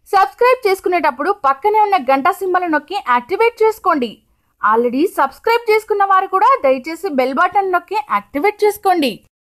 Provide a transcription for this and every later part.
subscribe చేసుకునేటప్పుడు పక్కనే ఉన్న గంట సింబల్ నొక్కి యాక్టివేట్ చేసుకోండి ఆల్రెడీ సబ్స్క్రైబ్ చేసుకున్న వారు కూడా దయచేసి బెల్ బటన్ నొక్కి యాక్టివేట్ చేసుకోండి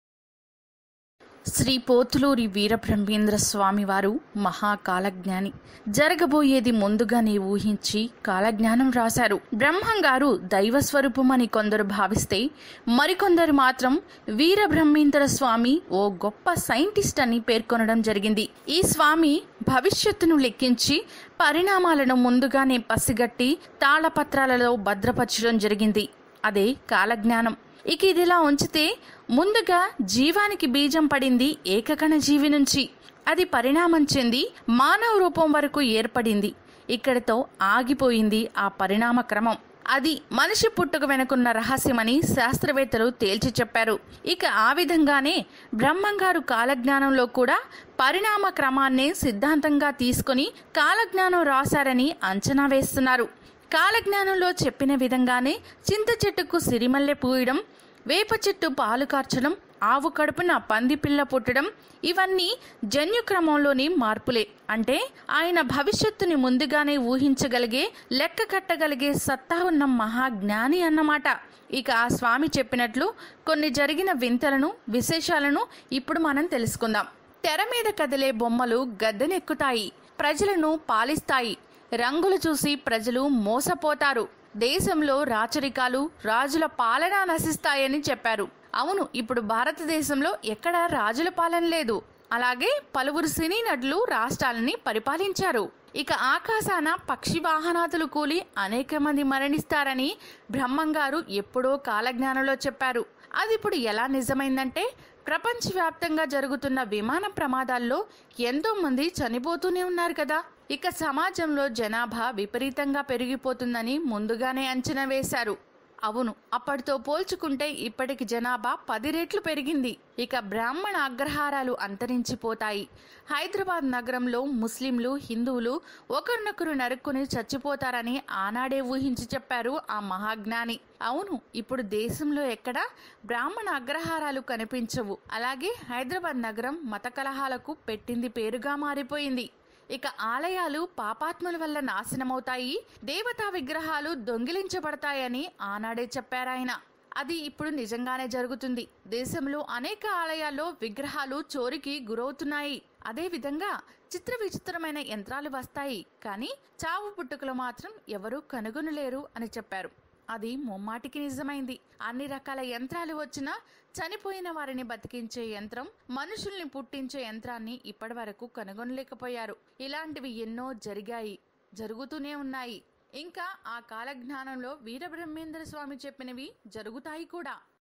శ్రీ పోతులూరి వీరబ్రహ్మేంద్ర స్వామి వారు మహాకాలజ్ఞాని జరగబోయేది ముందుగానే ఊహించి కాలజ్ఞానం రాశారు బ్రహ్మం గారు దైవ స్వరూపమని కొందరు భావిస్తే మరికొందరు మాత్రం వీరబ్రహ్మేంద్ర స్వామి ఓ గొప్ప సైంటిస్ట్ అని పేర్కొనడం జరిగింది ఈ స్వామి భవిష్యత్తును లెక్కించి పరిణామాలను ముందుగానే పసిగట్టి తాళపత్రాలలో భద్రపరచడం జరిగింది అదే కాలజ్ఞానం ఇక ఇదిలా ఉంచితే ముందుగా జీవానికి బీజం పడింది ఏకకణ జీవి నుంచి అది పరిణామం చెంది మానవ రూపం వరకు ఏర్పడింది ఇక్కడితో ఆగిపోయింది ఆ పరిణామ క్రమం అది మనిషి పుట్టుక వెనుకున్న రహస్యమని శాస్త్రవేత్తలు తేల్చి చెప్పారు ఇక ఆ విధంగానే బ్రహ్మంగారు కాలజ్ఞానంలో కూడా పరిణామ క్రమాన్నే సిద్ధాంతంగా తీసుకొని కాలజ్ఞానం రాశారని అంచనా వేస్తున్నారు కాలజ్ఞానంలో చెప్పిన విధంగానే చింత చెట్టుకు సిరిమల్లె పూయడం వేప చెట్టు పాలు కార్చడం ఆవు కడుపున పంది పిల్ల పుట్టడం ఇవన్నీ జన్యుక్రమంలోని మార్పులే అంటే ఆయన భవిష్యత్తుని ముందుగానే ఊహించగలిగే లెక్క కట్టగలిగే సత్తా ఉన్న మహాజ్ఞాని అన్నమాట ఇక ఆ స్వామి చెప్పినట్లు కొన్ని జరిగిన వింతలను విశేషాలను ఇప్పుడు మనం తెలుసుకుందాం తెర మీద కదిలే బొమ్మలు గద్దెనెక్కుతాయి ప్రజలను పాలిస్తాయి రంగులు చూసి ప్రజలు మోసపోతారు దేశంలో రాచరికాలు రాజుల పాలన నశిస్తాయని చెప్పారు అవును ఇప్పుడు భారతదేశంలో ఎక్కడ రాజుల పాలన లేదు అలాగే పలువురు సినీ నటులు రాష్ట్రాలని పరిపాలించారు ఇక ఆకాశాన పక్షి వాహనాతులు కూలి అనేక మంది మరణిస్తారని బ్రహ్మంగారు ఎప్పుడో కాలజ్ఞానంలో చెప్పారు అది ఇప్పుడు ఎలా నిజమైందంటే ప్రపంచవ్యాప్తంగా జరుగుతున్న విమాన ప్రమాదాల్లో ఎంతో మంది చనిపోతూనే ఉన్నారు కదా ఇక సమాజంలో జనాభా విపరీతంగా పెరిగిపోతుందని ముందుగానే అంచనా వేశారు అవును అప్పటితో పోల్చుకుంటే ఇప్పటికి జనాభా పది రెట్లు పెరిగింది ఇక బ్రాహ్మణ అగ్రహారాలు అంతరించిపోతాయి హైదరాబాద్ నగరంలో ముస్లింలు హిందువులు ఒకరినొకరు నరుక్కుని చచ్చిపోతారని ఆనాడే ఊహించి చెప్పారు ఆ మహాజ్ఞాని అవును ఇప్పుడు దేశంలో ఎక్కడ బ్రాహ్మణ అగ్రహారాలు కనిపించవు అలాగే హైదరాబాద్ నగరం మత కలహాలకు పెట్టింది పేరుగా మారిపోయింది ఇక ఆలయాలు పాపాత్ముల వల్ల నాశనమవుతాయి దేవతా విగ్రహాలు దొంగిలించబడతాయని ఆనాడే చెప్పారాయన అది ఇప్పుడు నిజంగానే జరుగుతుంది దేశంలో అనేక ఆలయాల్లో విగ్రహాలు చోరికి గురవుతున్నాయి అదే విధంగా చిత్ర విచిత్రమైన యంత్రాలు వస్తాయి కానీ చావు పుట్టుకలు మాత్రం ఎవరూ కనుగొనలేరు అని చెప్పారు అది ముమ్మాటికి నిజమైంది అన్ని రకాల యంత్రాలు వచ్చినా చనిపోయిన వారిని బతికించే యంత్రం మనుషుల్ని పుట్టించే యంత్రాన్ని ఇప్పటి వరకు కనుగొనలేకపోయారు ఇలాంటివి ఎన్నో జరిగాయి జరుగుతూనే ఉన్నాయి ఇంకా ఆ కాలజ్ఞానంలో వీరబ్రహ్మేంద్ర స్వామి చెప్పినవి జరుగుతాయి కూడా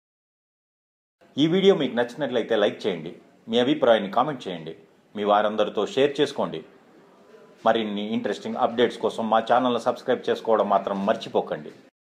ఈ వీడియో మీకు నచ్చినట్లయితే లైక్ చేయండి మీ అభిప్రాయాన్ని కామెంట్ చేయండి మీ వారందరితో షేర్ చేసుకోండి మరిన్ని ఇంట్రెస్టింగ్ అప్డేట్స్ కోసం మా ఛానల్ని సబ్స్క్రైబ్ చేసుకోవడం మాత్రం మర్చిపోకండి